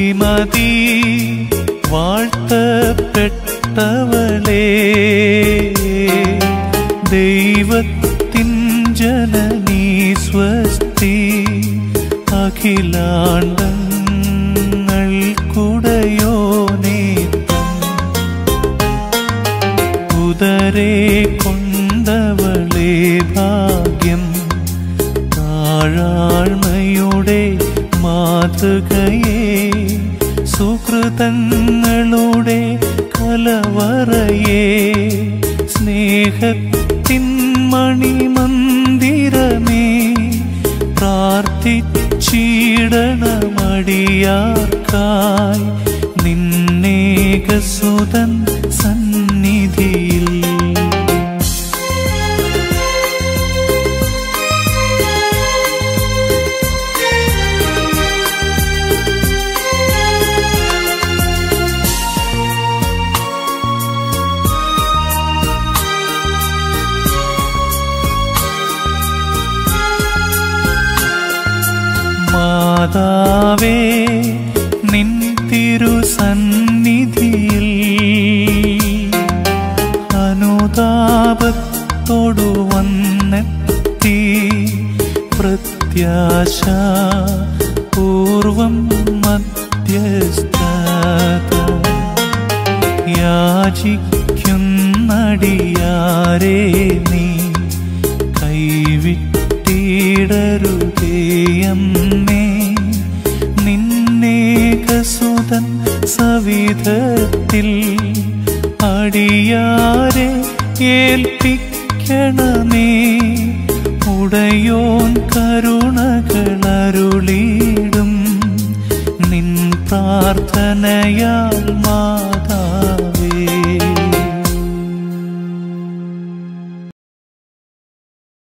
ശ്രീമതി വാഴ്ത്തപ്പെട്ടവളേ ദൈവത്തിൻ ജനനീ സ്വസ്തി അഖിലാണ്ടങ്ങൾക്കുടയോനേ ഉദരേ കൊണ്ടവളേ ഭാഗ്യം താഴാഴ്മയുടെ മാതൃകയെ സുഹൃതങ്ങളുടെ കലവറയെ സ്നേഹത്തിൻ മണിമന്ദിരമേ പ്രാർത്ഥിച്ചിടണമടിയാർക്കായി നിന്നേകസുതൻ സന്നിധിയിൽ മാതാവേ നിൻ തിരുസന്നിധിയിൽ അനുതാപത്തോടു വന്നെത്തി പ്രത്യാശ പൂർവം മധ്യസ്ഥത യാചിക്കുന്നടിയാരേ നീ കൈവിട്ടിടരുതേയമ്മേ നിന്നേകസുതൻ സവിധത്തിൽ അടിയാരെ ഏൽപ്പിക്കണമേ ഉടയോൻ കരുണകളരുളിടും നിൻ പ്രാർത്ഥനയാൽ മാതാവേ